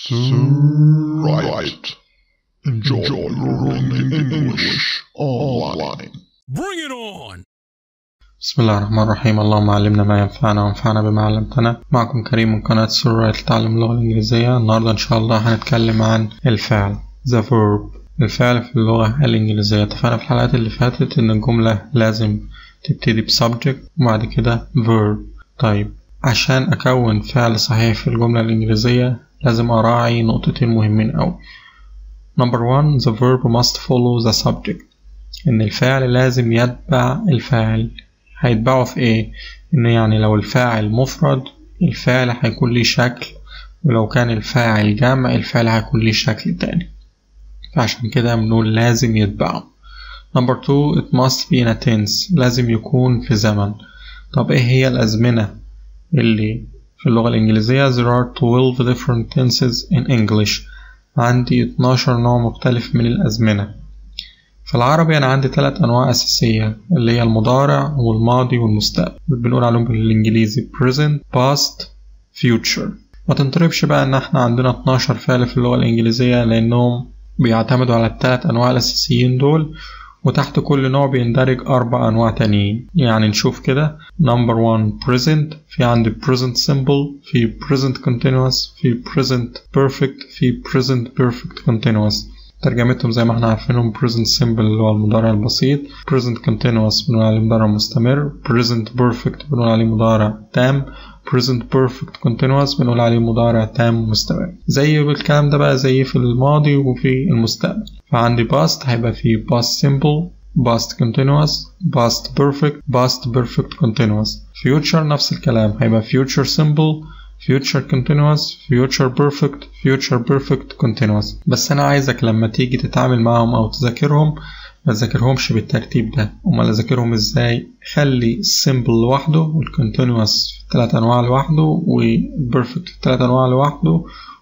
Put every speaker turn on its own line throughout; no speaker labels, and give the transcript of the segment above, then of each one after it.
So right. Enjoy, learning English online.
Bring it on!
بسم الله الرحمن الرحيم اللهم علمنا ما ينفعنا وانفعنا بما علمتنا معكم كريم من قناة سورة لتعلم اللغة الإنجليزية النهاردة إن شاء الله هنتكلم عن الفعل the verb الفعل في اللغة الإنجليزية اتفقنا في الحلقات اللي فاتت إن الجملة لازم تبتدي ب subject وبعد كده verb طيب عشان أكون فعل صحيح في الجملة الإنجليزية لازم أراعي نقطتين مهمين أوي Number one the verb must follow the subject إن الفعل لازم يتبع الفاعل هيتبعه في إيه؟ إن يعني لو الفاعل مفرد الفعل هيكون ليه شكل ولو كان الفاعل جمع الفعل هيكون ليه شكل تاني فعشان كده بنقول لازم يتبعه Number two it must be in a tense لازم يكون في زمن طب إيه هي الأزمنة اللي في اللغة الإنجليزية there are 12 different tenses in English عندي 12 نوع مختلف من الأزمنة في العربي أنا عندي ثلاث أنواع أساسية اللي هي المضارع والماضي والمستقبل بنقول عليهم بالإنجليزي present past future ما تنطربش بقى إن إحنا عندنا 12 فعل في اللغة الإنجليزية لأنهم بيعتمدوا على الثلاث أنواع الأساسيين دول وتحت كل نوع بيندرج أربع أنواع تانيين يعني نشوف كده number one present في عندي present simple في present continuous في present perfect في present perfect continuous ترجمتهم زي ما احنا عارفينهم present simple اللي هو المضارع البسيط present continuous بنقول عليه مضارع مستمر present perfect بنقول عليه مضارع تام present perfect continuous بنقول عليه مضارع تام مستمر زي الكلام ده بقى زي في الماضي وفي المستقبل فعندي past هيبقى فيه past simple past continuous past perfect past perfect continuous future نفس الكلام هيبقى future simple future continuous future perfect future perfect continuous بس انا عايزك لما تيجي تتعامل معهم او تذاكرهم ما تذاكرهمش بالترتيب ده امال اذاكرهم ازاي خلي simple لوحده والcontinuous في ثلاث انواع لوحده والبرفكت في ثلاث انواع لوحده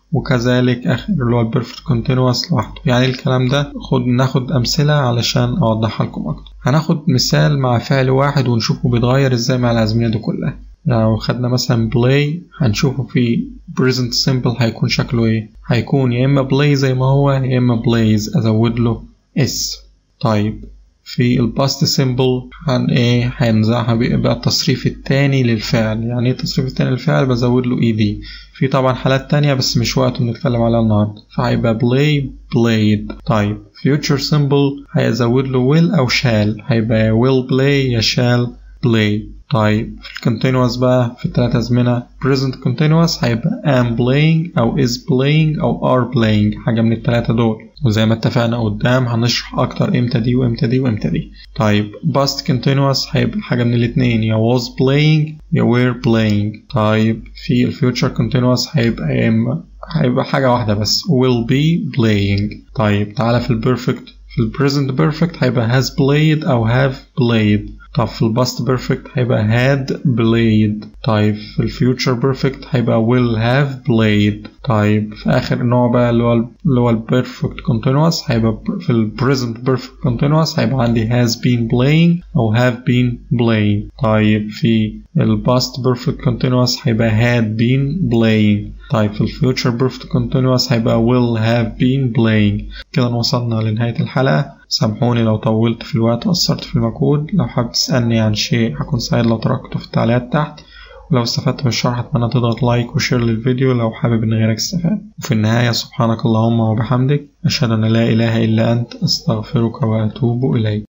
وكذلك اخر اللي هو البرفكت كونتينوس لوحده يعني الكلام ده خد ناخد امثله علشان اوضحها لكم اكتر هناخد مثال مع فعل واحد ونشوفه بيتغير ازاي مع الازمنه دي كلها لو خدنا مثلا play هنشوفه في present simple هيكون شكله ايه هيكون يا اما play زي ما هو يا اما plays ازود له s طيب في الباست سيمبل هن ايه هنزعها بيبقى التصريف التاني للفعل يعني ايه التصريف التاني للفعل بزود له اي دي في طبعا حالات تانية بس مش وقت نتكلم عليها النهاردة فهيبقى play played طيب future simple هيزود له will او shall هيبقى will play يا shall play طيب في الكونتينوس بقى في التلات أزمنة present continuous هيبقى am playing أو is playing أو are playing حاجة من التلاتة دول وزي ما اتفقنا قدام هنشرح أكتر إمتى دي وإمتى دي وإمتى دي طيب past continuous هيبقى حاجة من الاتنين يا was playing يا were playing طيب في الفيوتشر continuous هيبقى يا إما هيبقى حاجة واحدة بس will be playing طيب تعالى في البرفكت في البريزنت بيرفكت هيبقى has played أو have played طب في الباست بيرفكت هيبقى had played طيب في الفيوتشر بيرفكت هيبقى will have played طيب في آخر نوع بقى اللي هو اللي هو البيرفكت continuous هيبقى في البريزنت بيرفكت continuous هيبقى عندي has been playing أو have been playing طيب في الباست بيرفكت continuous هيبقى had been playing طيب في الفيوتشر بيرفكت continuous هيبقى will have been playing كده وصلنا لنهاية الحلقة سامحوني لو طولت في الوقت وقصرت في المجهود لو حابب تسألني عن شيء هكون سعيد لو تركته في التعليقات تحت ولو استفدت من الشرح اتمنى تضغط لايك وشير للفيديو لو حابب ان غيرك استفاد وفي النهاية سبحانك اللهم وبحمدك أشهد أن لا إله إلا أنت أستغفرك وأتوب إليك